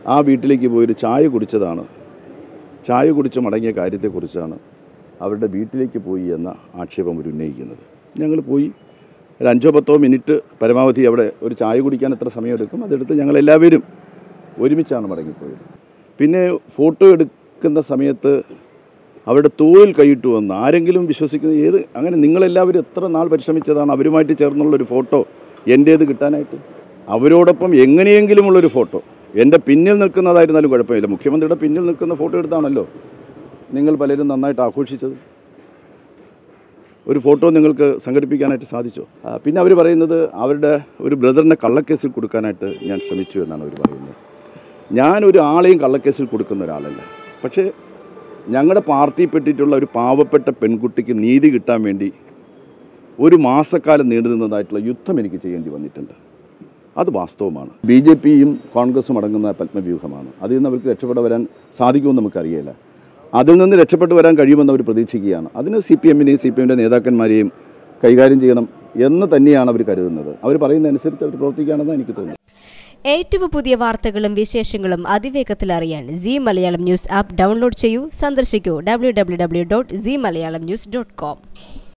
ആ വീട്ടിലേക്ക് പോയൊരു ചായ കുടിച്ചതാണ് ചായ കുടിച്ച് മടങ്ങിയ കാര്യത്തെക്കുറിച്ചാണ് അവരുടെ വീട്ടിലേക്ക് പോയി എന്ന ആക്ഷേപം അവർ ഉന്നയിക്കുന്നത് ഞങ്ങൾ പോയി ഒരു അഞ്ചോ പത്തോ മിനിറ്റ് പരമാവധി അവിടെ ഒരു ചായ കുടിക്കാൻ എത്ര സമയമെടുക്കും അതെടുത്ത് ഞങ്ങളെല്ലാവരും ഒരുമിച്ചാണ് മടങ്ങിപ്പോയത് പിന്നെ ഫോട്ടോ എടുക്കുന്ന സമയത്ത് അവരുടെ തോളിൽ കൈയിട്ടു വന്ന് ആരെങ്കിലും വിശ്വസിക്കുന്ന ഏത് അങ്ങനെ നിങ്ങളെല്ലാവരും എത്ര നാൾ പരിശ്രമിച്ചതാണ് അവരുമായിട്ട് ചേർന്നുള്ള ഒരു ഫോട്ടോ എൻ്റേത് കിട്ടാനായിട്ട് അവരോടൊപ്പം എങ്ങനെയെങ്കിലുമുള്ളൊരു ഫോട്ടോ എൻ്റെ പിന്നിൽ നിൽക്കുന്നതായിരുന്നാലും കുഴപ്പമില്ല മുഖ്യമന്ത്രിയുടെ പിന്നിൽ നിൽക്കുന്ന ഫോട്ടോ എടുത്താണല്ലോ നിങ്ങൾ പലരും നന്നായിട്ട് ആഘോഷിച്ചത് ഒരു ഫോട്ടോ നിങ്ങൾക്ക് സംഘടിപ്പിക്കാനായിട്ട് സാധിച്ചോ ആ, പിന്നെ അവർ പറയുന്നത് അവരുടെ ഒരു ബ്രദറിനെ കള്ളക്കേസിൽ കൊടുക്കാനായിട്ട് ഞാൻ ശ്രമിച്ചു എന്നാണ് അവർ പറയുന്നത് ഞാൻ ഒരു ആളെയും കള്ളക്കേസിൽ കൊടുക്കുന്ന ഒരാളല്ല പക്ഷേ ഞങ്ങളുടെ പാർട്ടിയിൽപ്പെട്ടിട്ടുള്ള ഒരു പാവപ്പെട്ട പെൺകുട്ടിക്ക് നീതി കിട്ടാൻ വേണ്ടി ഒരു മാസക്കാലം നീണ്ടു നിന്നതായിട്ടുള്ള യുദ്ധം എനിക്ക് ചെയ്യേണ്ടി വന്നിട്ടുണ്ട് അത് വാസ്തവമാണ് ബി ജെ പിയും കോൺഗ്രസും അടങ്ങുന്ന പത്മവ്യൂഹമാണ് അതിൽ നിന്ന് അവർക്ക് രക്ഷപ്പെട്ട് വരാൻ സാധിക്കുമെന്ന് നമുക്കറിയില്ല അതിൽ നിന്ന് രക്ഷപ്പെട്ടു വരാൻ കഴിയുമെന്ന് അവർ പ്രതീക്ഷിക്കുകയാണ് അതിന് സി പി എമ്മിനെയും സി പി എമ്മിൻ്റെ നേതാക്കന്മാരെയും കൈകാര്യം ചെയ്യണം എന്ന് തന്നെയാണ് അവർ കരുതുന്നത് അവർ പറയുന്നതനുസരിച്ച് അവർ പ്രവർത്തിക്കുകയാണെന്ന് എനിക്ക് തോന്നുന്നു ഏറ്റവും പുതിയ വാർത്തകളും വിശേഷങ്ങളും അതിവേഗത്തിൽ അറിയാൻ Zee Malayalam news app download ചെയ്യൂ സന്ദർശിക്കൂ W W W dot Zee Malayalam news dot com